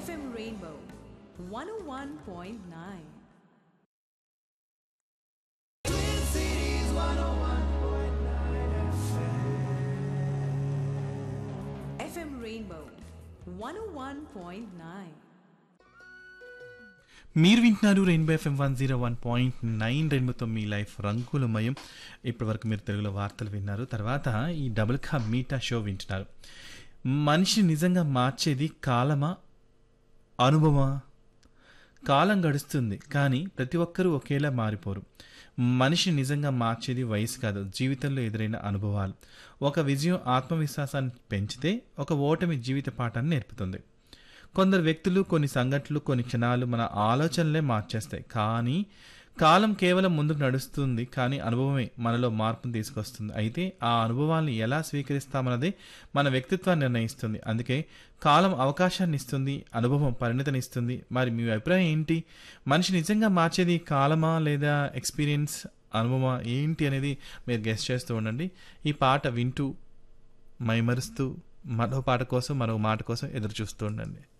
FM Rainbow 101.9. FM Rainbow 101.9. మీరు వింటున్నారు rainbow FM one zero one point nine రెయిన్బోతో మీ లైఫ్ రంగులమయం ఇప్పటి వరకు మీరు తెలుగులో వార్తలు విన్నారు తర్వాత ఈ డబుల్ కా మీటా షో వింటున్నారు మనిషి నిజంగా మార్చేది కాలమా అనుభవమా కాలం గడుస్తుంది కానీ ప్రతి ఒక్కరూ ఒకేలా మారిపోరు మనిషి నిజంగా మార్చేది వయసు కాదు జీవితంలో ఎదురైన అనుభవాలు ఒక విజయం ఆత్మవిశ్వాసాన్ని పెంచితే ఒక ఓటమి జీవిత పాఠాన్ని నేర్పుతుంది కొందరు వ్యక్తులు కొన్ని సంఘటనలు కొన్ని క్షణాలు మన ఆలోచనలే మార్చేస్తాయి కానీ కాలం కేవలం ముందుకు నడుస్తుంది కానీ అనుభవమే మనలో మార్పును తీసుకొస్తుంది అయితే ఆ అనుభవాల్ని ఎలా స్వీకరిస్తామన్నదే మన వ్యక్తిత్వాన్ని నిర్ణయిస్తుంది అందుకే కాలం అవకాశాన్ని ఇస్తుంది అనుభవం పరిణతినిస్తుంది మరి మీ అభిప్రాయం ఏంటి మనిషి నిజంగా మార్చేది కాలమా లేదా ఎక్స్పీరియన్స్ అనుభవమా ఏంటి అనేది మీరు గెస్ట్ చేస్తూ ఉండండి ఈ పాట వింటూ మైమరుస్తూ మరో పాట కోసం మరో మాట కోసం ఎదురు చూస్తూ ఉండండి